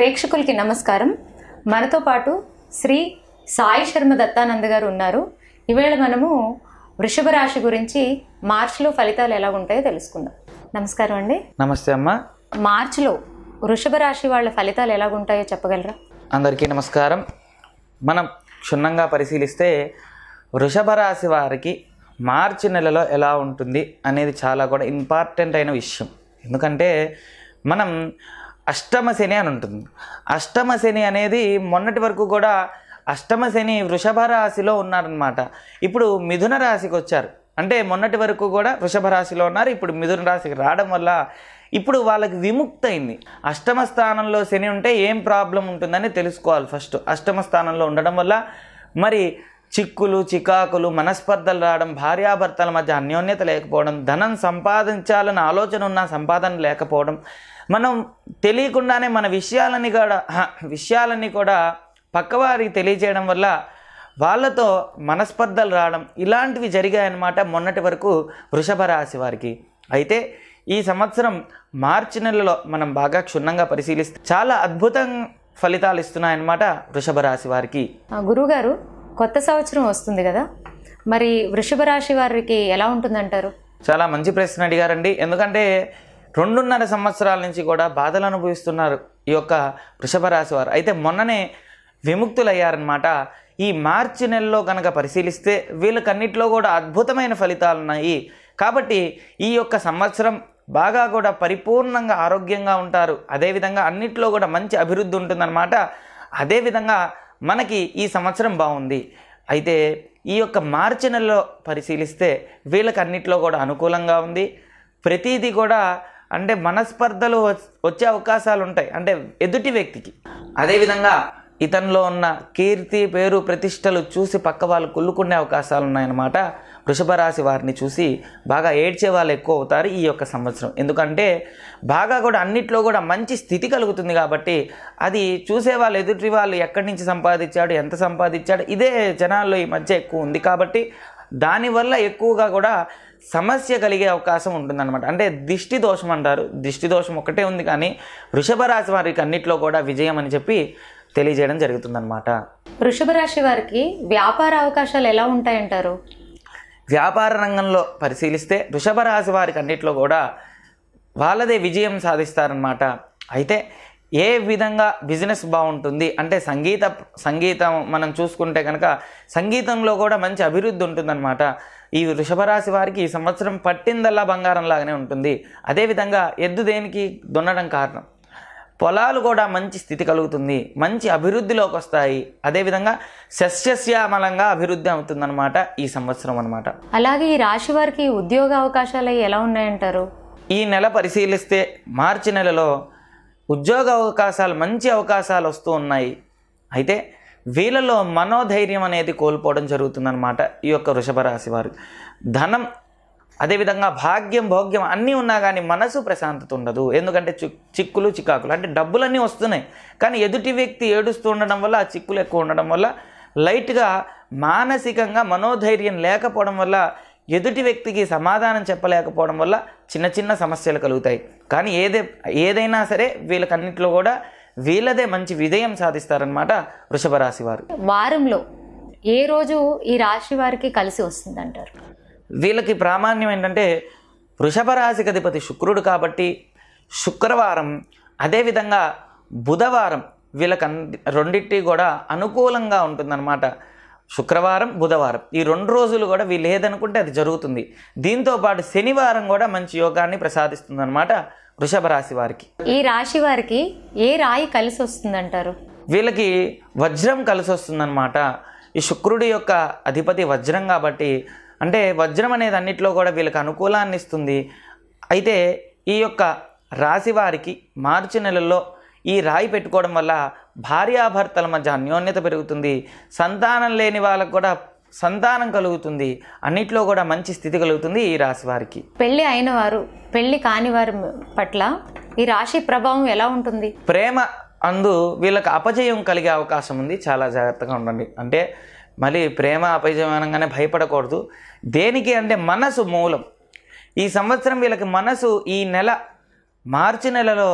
ప్రేక్షకులకి నమస్కారం మనతో పాటు శ్రీ సాయి శర్మ దత్తానంద్ గారు ఉన్నారు ఈవేళ మనము వృషభ రాశి గురించి మార్చిలో ఫలితాలు ఎలా ఉంటాయో తెలుసుకుందాం నమస్కారం అండి నమస్తే అమ్మ మార్చిలో వృషభ రాశి వాళ్ళ ఫలితాలు ఎలా ఉంటాయో చెప్పగలరా అందరికీ నమస్కారం మనం క్షుణ్ణంగా పరిశీలిస్తే వృషభ రాశి వారికి మార్చి నెలలో ఎలా ఉంటుంది అనేది చాలా కూడా ఇంపార్టెంట్ అయిన విషయం ఎందుకంటే మనం అష్టమ శని అని ఉంటుంది అష్టమ శని అనేది మొన్నటి వరకు కూడా అష్టమ శని వృషభ రాశిలో ఉన్నారనమాట ఇప్పుడు మిథున రాశికి వచ్చారు అంటే మొన్నటి వరకు కూడా వృషభ రాశిలో ఉన్నారు ఇప్పుడు మిథున రాశికి రావడం వల్ల ఇప్పుడు వాళ్ళకి విముక్తి అయింది అష్టమ స్థానంలో శని ఉంటే ఏం ప్రాబ్లం ఉంటుందని తెలుసుకోవాలి ఫస్ట్ అష్టమ స్థానంలో ఉండడం వల్ల మరి చిక్కులు చికాకులు మనస్పర్ధలు రావడం భార్యాభర్తల మధ్య అన్యోన్యత లేకపోవడం ధనం సంపాదించాలన్న ఆలోచన ఉన్న సంపాదన లేకపోవడం మనం తెలియకుండానే మన విషయాలని కూడా హ, విషయాలన్నీ కూడా పక్కవారికి తెలియజేయడం వల్ల వాళ్ళతో మనస్పర్ధలు రావడం ఇలాంటివి జరిగాయన్నమాట మొన్నటి వరకు వృషభ రాశి వారికి అయితే ఈ సంవత్సరం మార్చి నెలలో మనం బాగా క్షుణ్ణంగా పరిశీలిస్తే చాలా అద్భుతం ఫలితాలు ఇస్తున్నాయన్నమాట వృషభ రాశి వారికి ఆ, గురుగారు కొత్త సంవత్సరం వస్తుంది కదా మరి వృషభ రాశి వారికి ఎలా ఉంటుందంటారు చాలా మంచి ప్రశ్న అడిగారండి ఎందుకంటే రెండున్నర సంవత్సరాల నుంచి కూడా బాధలు అనుభవిస్తున్నారు ఈ యొక్క వృషభ రాశి వారు అయితే మొన్ననే విముక్తులయ్యారనమాట ఈ మార్చి నెలలో కనుక పరిశీలిస్తే వీళ్ళకన్నిట్లో కూడా అద్భుతమైన ఫలితాలు ఉన్నాయి కాబట్టి ఈ యొక్క సంవత్సరం బాగా కూడా పరిపూర్ణంగా ఆరోగ్యంగా ఉంటారు అదేవిధంగా అన్నిట్లో కూడా మంచి అభివృద్ధి ఉంటుందన్నమాట అదేవిధంగా మనకి ఈ సంవత్సరం బాగుంది అయితే ఈ యొక్క మార్చి నెలలో పరిశీలిస్తే వీళ్ళకి అన్నిట్లో కూడా అనుకూలంగా ఉంది ప్రతిదీ కూడా అంటే మనస్పర్ధలు వచ్- వచ్చే అవకాశాలు ఉంటాయి అంటే ఎదుటి వ్యక్తికి అదేవిధంగా ఇతనిలో ఉన్న కీర్తి పేరు ప్రతిష్టలు చూసి పక్క వాళ్ళు కుళ్ళుకునే అవకాశాలు ఉన్నాయన్నమాట వృషభ రాశి వారిని చూసి బాగా ఏడ్చే వాళ్ళు ఎక్కువ అవుతారు ఈ యొక్క సంవత్సరం ఎందుకంటే బాగా కూడా అన్నిట్లో కూడా మంచి స్థితి కలుగుతుంది కాబట్టి అది చూసే వాళ్ళు ఎదుటి వాళ్ళు ఎక్కడి నుంచి సంపాదించాడు ఎంత సంపాదించాడు ఇదే జనాల్లో ఈ మధ్య ఎక్కువ ఉంది కాబట్టి దానివల్ల ఎక్కువగా కూడా సమస్య కలిగే అవకాశం ఉంటుందన్నమాట అంటే దిష్టి దోషం అంటారు దిష్టి దోషం ఒకటే ఉంది కానీ వృషభ రాశి వారికి అన్నిట్లో కూడా విజయం అని చెప్పి తెలియజేయడం జరుగుతుందన్నమాట వృషభ రాశి వారికి వ్యాపార అవకాశాలు ఎలా ఉంటాయంటారు వ్యాపార రంగంలో పరిశీలిస్తే వృషభ రాశి వారికి అన్నిట్లో కూడా వాళ్ళదే విజయం సాధిస్తారనమాట అయితే ఏ విధంగా బిజినెస్ బాగుంటుంది అంటే సంగీత సంగీతం మనం చూసుకుంటే కనుక సంగీతంలో కూడా మంచి అభివృద్ధి ఉంటుందన్నమాట ఈ వృషభ రాశి వారికి ఈ సంవత్సరం పట్టిందల్లా బంగారం లాగానే ఉంటుంది అదేవిధంగా ఎద్దు దేనికి దున్నడం కారణం పొలాలు కూడా మంచి స్థితి కలుగుతుంది మంచి అభివృద్ధిలోకి వస్తాయి అదేవిధంగా సస్యశ్యామలంగా అభివృద్ధి అవుతుందన్నమాట ఈ సంవత్సరం అనమాట అలాగే ఈ రాశి వారికి ఉద్యోగ అవకాశాలు ఎలా ఉన్నాయంటారు ఈ నెల పరిశీలిస్తే మార్చి నెలలో ఉద్యోగ అవకాశాలు మంచి అవకాశాలు వస్తూ ఉన్నాయి అయితే వీళ్ళలో మనోధైర్యం అనేది కోల్పోవడం జరుగుతుందన్నమాట ఈ యొక్క వృషభ రాశి వారు ధనం అదేవిధంగా భాగ్యం భోగ్యం అన్నీ ఉన్నా కానీ మనసు ప్రశాంతత ఉండదు ఎందుకంటే చి చిక్కులు చికాకులు అంటే డబ్బులన్నీ వస్తున్నాయి కానీ ఎదుటి వ్యక్తి ఏడుస్తూ ఉండడం వల్ల ఆ చిక్కులు ఎక్కువ ఉండడం వల్ల లైట్గా మానసికంగా మనోధైర్యం లేకపోవడం వల్ల ఎదుటి వ్యక్తికి సమాధానం చెప్పలేకపోవడం వల్ల చిన్న చిన్న సమస్యలు కలుగుతాయి కానీ ఏదే ఏదైనా సరే వీళ్ళకన్నింటిలో కూడా వీళ్ళదే మంచి విజయం సాధిస్తారనమాట వృషభ రాశి వారు వారంలో ఏ రోజు ఈ రాశి వారికి కలిసి వస్తుందంటారు వీళ్ళకి ప్రామాణ్యం ఏంటంటే వృషభ రాశికి అధిపతి శుక్రుడు కాబట్టి శుక్రవారం అదేవిధంగా బుధవారం వీళ్ళకి అన్ని రెండింటి కూడా అనుకూలంగా ఉంటుందన్నమాట శుక్రవారం బుధవారం ఈ రెండు రోజులు కూడా వీళ్ళు ఏదనుకుంటే అది జరుగుతుంది దీంతో పాటు శనివారం కూడా మంచి యోగాన్ని ప్రసాదిస్తుందన్నమాట వృషభ రాశి వారికి ఈ రాశి వారికి ఏ రాయి కలిసి వస్తుందంటారు వీళ్ళకి వజ్రం కలిసి వస్తుందన్నమాట ఈ శుక్రుడి యొక్క అధిపతి వజ్రం కాబట్టి అంటే వజ్రం అనేది అన్నిట్లో కూడా వీళ్ళకి అనుకూలాన్ని ఇస్తుంది అయితే ఈ యొక్క రాశి వారికి మార్చి నెలలో ఈ రాయి పెట్టుకోవడం వల్ల భార్యాభర్తల మధ్య అన్యోన్యత పెరుగుతుంది సంతానం లేని వాళ్ళకు కూడా సంతానం కలుగుతుంది అన్నిట్లో కూడా మంచి స్థితి కలుగుతుంది ఈ రాశి వారికి పెళ్లి అయిన వారు పెళ్లి కాని వారి పట్ల ఈ రాశి ప్రభావం ఎలా ఉంటుంది ప్రేమ అందు వీళ్ళకి అపజయం కలిగే అవకాశం ఉంది చాలా జాగ్రత్తగా ఉండండి అంటే మళ్ళీ ప్రేమ అపజయం అనగానే భయపడకూడదు దేనికి అంటే మనసు మూలం ఈ సంవత్సరం వీళ్ళకి మనసు ఈ నెల మార్చి నెలలో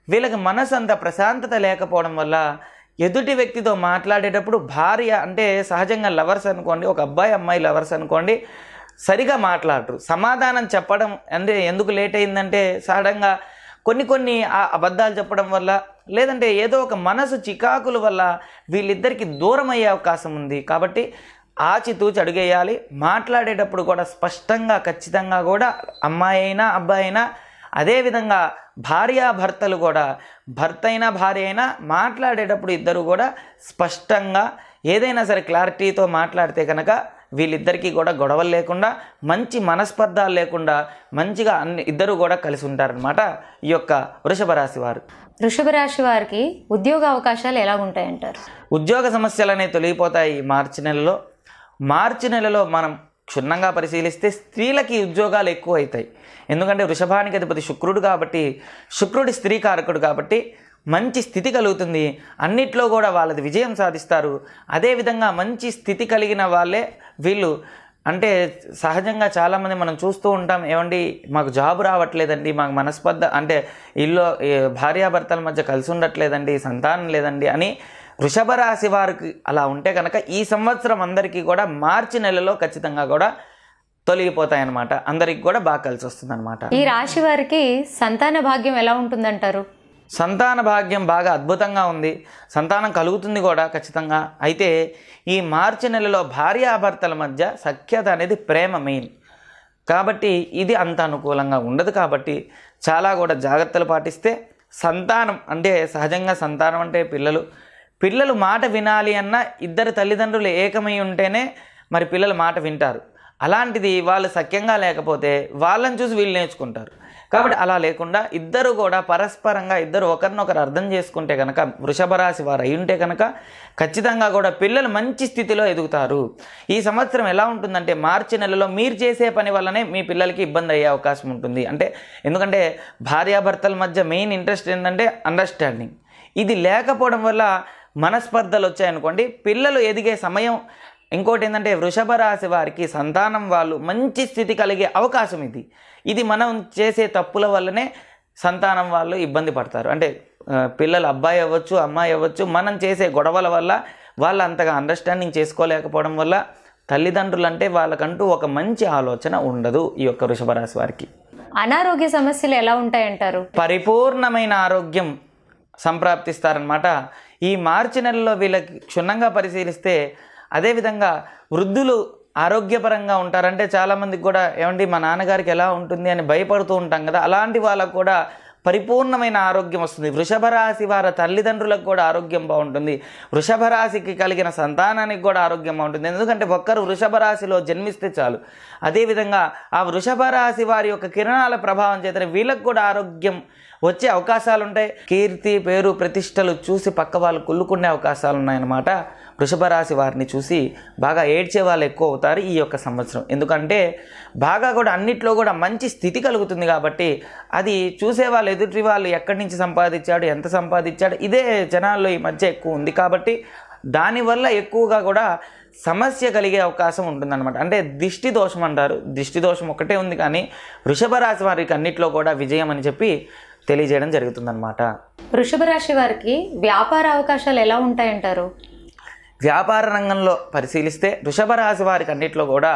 వీళ్ళకి మనసు అంత ప్రశాంతత లేకపోవడం వల్ల ఎదుటి వ్యక్తితో మాట్లాడేటప్పుడు భార్య అంటే సహజంగా లవర్స్ అనుకోండి ఒక అబ్బాయి అమ్మాయి లవర్స్ అనుకోండి సరిగా మాట్లాడరు సమాధానం చెప్పడం అంటే ఎందుకు లేట్ అయిందంటే సడన్గా కొన్ని కొన్ని ఆ అబద్ధాలు చెప్పడం వల్ల లేదంటే ఏదో ఒక మనసు చికాకుల వల్ల వీళ్ళిద్దరికి దూరం అయ్యే అవకాశం ఉంది కాబట్టి ఆచితూచి అడుగేయాలి మాట్లాడేటప్పుడు కూడా స్పష్టంగా ఖచ్చితంగా కూడా అమ్మాయి అయినా అబ్బాయి అయినా అదేవిధంగా భార్యాభర్తలు కూడా భర్త అయినా భార్య అయినా మాట్లాడేటప్పుడు ఇద్దరు కూడా స్పష్టంగా ఏదైనా సరే క్లారిటీతో మాట్లాడితే కనుక వీళ్ళిద్దరికీ కూడా గొడవలు లేకుండా మంచి మనస్పర్ధాలు లేకుండా మంచిగా అన్ని ఇద్దరు కూడా కలిసి ఉంటారనమాట ఈ యొక్క వృషభ రాశి వారు వృషభ రాశి వారికి ఉద్యోగ అవకాశాలు ఎలా ఉంటాయంటారు ఉద్యోగ సమస్యలు అనేవి తొలగిపోతాయి ఈ మార్చి నెలలో మార్చి నెలలో మనం క్షుణ్ణంగా పరిశీలిస్తే స్త్రీలకి ఉద్యోగాలు ఎక్కువ అవుతాయి ఎందుకంటే వృషభానికి అధిపతి శుక్రుడు కాబట్టి శుక్రుడి స్త్రీ కారకుడు కాబట్టి మంచి స్థితి కలుగుతుంది అన్నిట్లో కూడా వాళ్ళది విజయం సాధిస్తారు అదేవిధంగా మంచి స్థితి కలిగిన వాళ్ళే వీళ్ళు అంటే సహజంగా చాలామంది మనం చూస్తూ ఉంటాం ఏమండి మాకు జాబ్ రావట్లేదండి మాకు మనస్పర్ధ అంటే ఇల్లు ఈ భార్యాభర్తల మధ్య కలిసి ఉండట్లేదండి సంతానం లేదండి అని వృషభ రాశి వారికి అలా ఉంటే కనుక ఈ సంవత్సరం అందరికీ కూడా మార్చి నెలలో ఖచ్చితంగా కూడా తొలగిపోతాయన్నమాట అందరికి కూడా బాగా కలిసి వస్తుంది ఈ రాశి వారికి సంతాన భాగ్యం ఎలా ఉంటుందంటారు సంతాన భాగ్యం బాగా అద్భుతంగా ఉంది సంతానం కలుగుతుంది కూడా ఖచ్చితంగా అయితే ఈ మార్చి నెలలో భార్యాభర్తల మధ్య సఖ్యత అనేది ప్రేమ మెయిన్ కాబట్టి ఇది అంత అనుకూలంగా ఉండదు కాబట్టి చాలా కూడా జాగ్రత్తలు పాటిస్తే సంతానం అంటే సహజంగా సంతానం అంటే పిల్లలు పిల్లలు మాట వినాలి అన్న ఇద్దరు తల్లిదండ్రులు ఏకమై ఉంటేనే మరి పిల్లలు మాట వింటారు అలాంటిది వాళ్ళు సఖ్యంగా లేకపోతే వాళ్ళని చూసి వీళ్ళు నేర్చుకుంటారు కాబట్టి అలా లేకుండా ఇద్దరు కూడా పరస్పరంగా ఇద్దరు ఒకరినొకరు అర్థం చేసుకుంటే కనుక వృషభ రాశి వారు అయి ఉంటే కనుక ఖచ్చితంగా కూడా పిల్లలు మంచి స్థితిలో ఎదుగుతారు ఈ సంవత్సరం ఎలా ఉంటుందంటే మార్చి నెలలో మీరు చేసే పని వల్లనే మీ పిల్లలకి ఇబ్బంది అయ్యే అవకాశం ఉంటుంది అంటే ఎందుకంటే భార్యాభర్తల మధ్య మెయిన్ ఇంట్రెస్ట్ ఏంటంటే అండర్స్టాండింగ్ ఇది లేకపోవడం వల్ల మనస్పర్ధలు వచ్చాయనుకోండి పిల్లలు ఎదిగే సమయం ఇంకోటి ఏంటంటే వృషభ రాశి వారికి సంతానం వాళ్ళు మంచి స్థితి కలిగే అవకాశం ఇది ఇది మనం చేసే తప్పుల వల్లనే సంతానం వాళ్ళు ఇబ్బంది పడతారు అంటే ఆ, పిల్లలు అబ్బాయి అవ్వచ్చు అమ్మాయి అవ్వచ్చు మనం చేసే గొడవల వల్ల వాళ్ళు అంతగా అండర్స్టాండింగ్ చేసుకోలేకపోవడం వల్ల తల్లిదండ్రులు అంటే వాళ్ళకంటూ ఒక మంచి ఆలోచన ఉండదు ఈ యొక్క వృషభ రాశి వారికి అనారోగ్య సమస్యలు ఎలా ఉంటాయంటారు పరిపూర్ణమైన ఆరోగ్యం సంప్రాప్తిస్తారనమాట ఈ మార్చి నెలలో వీళ్ళకి క్షుణ్ణంగా పరిశీలిస్తే అదేవిధంగా వృద్ధులు ఆరోగ్యపరంగా ఉంటారంటే చాలామందికి కూడా ఏమండి మా నాన్నగారికి ఎలా ఉంటుంది అని భయపడుతూ ఉంటాం కదా అలాంటి వాళ్ళకు కూడా పరిపూర్ణమైన ఆరోగ్యం వస్తుంది వృషభ రాశి వారి తల్లిదండ్రులకు కూడా ఆరోగ్యం బాగుంటుంది వృషభ రాశికి కలిగిన సంతానానికి కూడా ఆరోగ్యం బాగుంటుంది ఎందుకంటే ఒక్కరు వృషభ రాశిలో జన్మిస్తే చాలు అదేవిధంగా ఆ వృషభ రాశి వారి యొక్క కిరణాల ప్రభావం చేతనే వీళ్ళకు కూడా ఆరోగ్యం వచ్చే అవకాశాలు ఉంటాయి కీర్తి పేరు ప్రతిష్టలు చూసి పక్క వాళ్ళు కుళ్ళుకునే అవకాశాలు ఉన్నాయన్నమాట వృషభ రాశి వారిని చూసి బాగా ఏడ్చే వాళ్ళు ఎక్కువ అవుతారు ఈ యొక్క సంవత్సరం ఎందుకంటే బాగా కూడా అన్నిట్లో కూడా మంచి స్థితి కలుగుతుంది కాబట్టి అది చూసే వాళ్ళు ఎదుటి వాళ్ళు ఎక్కడి నుంచి సంపాదించాడు ఎంత సంపాదించాడు ఇదే జనాల్లో ఈ మధ్య ఎక్కువ ఉంది కాబట్టి దానివల్ల ఎక్కువగా కూడా సమస్య కలిగే అవకాశం ఉంటుందన్నమాట అంటే దిష్టి దోషం అంటారు దిష్టి దోషం ఒకటే ఉంది కానీ వృషభ రాశి వారికి అన్నిట్లో కూడా విజయం అని చెప్పి తెలియజేయడం జరుగుతుందన్నమాట వృషభ రాశి వారికి వ్యాపార అవకాశాలు ఎలా ఉంటాయంటారు వ్యాపార రంగంలో పరిశీలిస్తే వృషభ రాశి వారికి అన్నిట్లో కూడా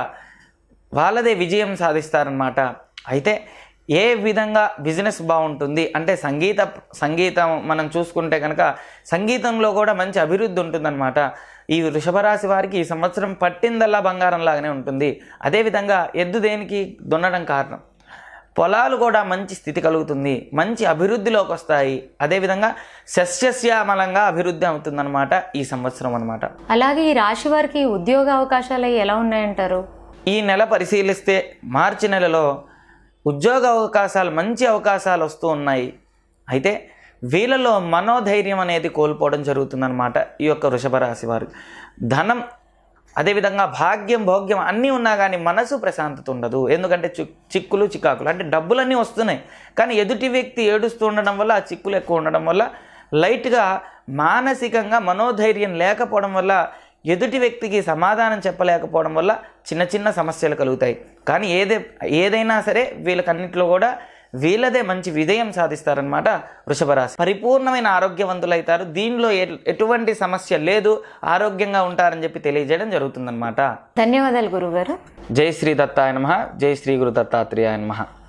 వాళ్ళదే విజయం సాధిస్తారనమాట అయితే ఏ విధంగా బిజినెస్ బాగుంటుంది అంటే సంగీత సంగీతం మనం చూసుకుంటే కనుక సంగీతంలో కూడా మంచి అభివృద్ధి ఉంటుందన్నమాట ఈ వృషభ రాశి వారికి ఈ సంవత్సరం పట్టిందల్లా బంగారం లాగానే ఉంటుంది అదేవిధంగా ఎద్దు దేనికి దున్నడం కారణం పొలాలు కూడా మంచి స్థితి కలుగుతుంది మంచి అభివృద్ధిలోకి వస్తాయి అదేవిధంగా సస్యశ్యామలంగా అభివృద్ధి అవుతుందన్నమాట ఈ సంవత్సరం అనమాట అలాగే ఈ రాశి వారికి ఉద్యోగ అవకాశాలు అవి ఎలా ఉన్నాయంటారు ఈ నెల పరిశీలిస్తే మార్చి నెలలో ఉద్యోగ అవకాశాలు మంచి అవకాశాలు వస్తూ ఉన్నాయి అయితే వీళ్ళలో మనోధైర్యం అనేది కోల్పోవడం జరుగుతుందన్నమాట ఈ యొక్క వృషభ రాశి వారు ధనం అదేవిధంగా భాగ్యం భోగ్యం అన్నీ ఉన్నా కానీ మనసు ప్రశాంతత ఉండదు ఎందుకంటే చి చిక్కులు చికాకులు అంటే డబ్బులన్నీ వస్తున్నాయి కానీ ఎదుటి వ్యక్తి ఏడుస్తూ ఉండడం వల్ల ఆ చిక్కులు ఎక్కువ ఉండడం వల్ల లైట్గా మానసికంగా మనోధైర్యం లేకపోవడం వల్ల ఎదుటి వ్యక్తికి సమాధానం చెప్పలేకపోవడం వల్ల చిన్న చిన్న సమస్యలు కలుగుతాయి కానీ ఏదే ఏదైనా సరే వీళ్ళకన్నింటిలో కూడా వీళ్ళదే మంచి విజయం సాధిస్తారనమాట వృషభ రాశి పరిపూర్ణమైన ఆరోగ్యవంతులైతారు దీనిలో ఎ- ఎటువంటి సమస్య లేదు ఆరోగ్యంగా ఉంటారని చెప్పి తెలియజేయడం జరుగుతుందన్నమాట ధన్యవాదాలు గురుగారు జై శ్రీ దత్తాయ నమ జై శ్రీ గురు దత్తాత్రేయాయ నమ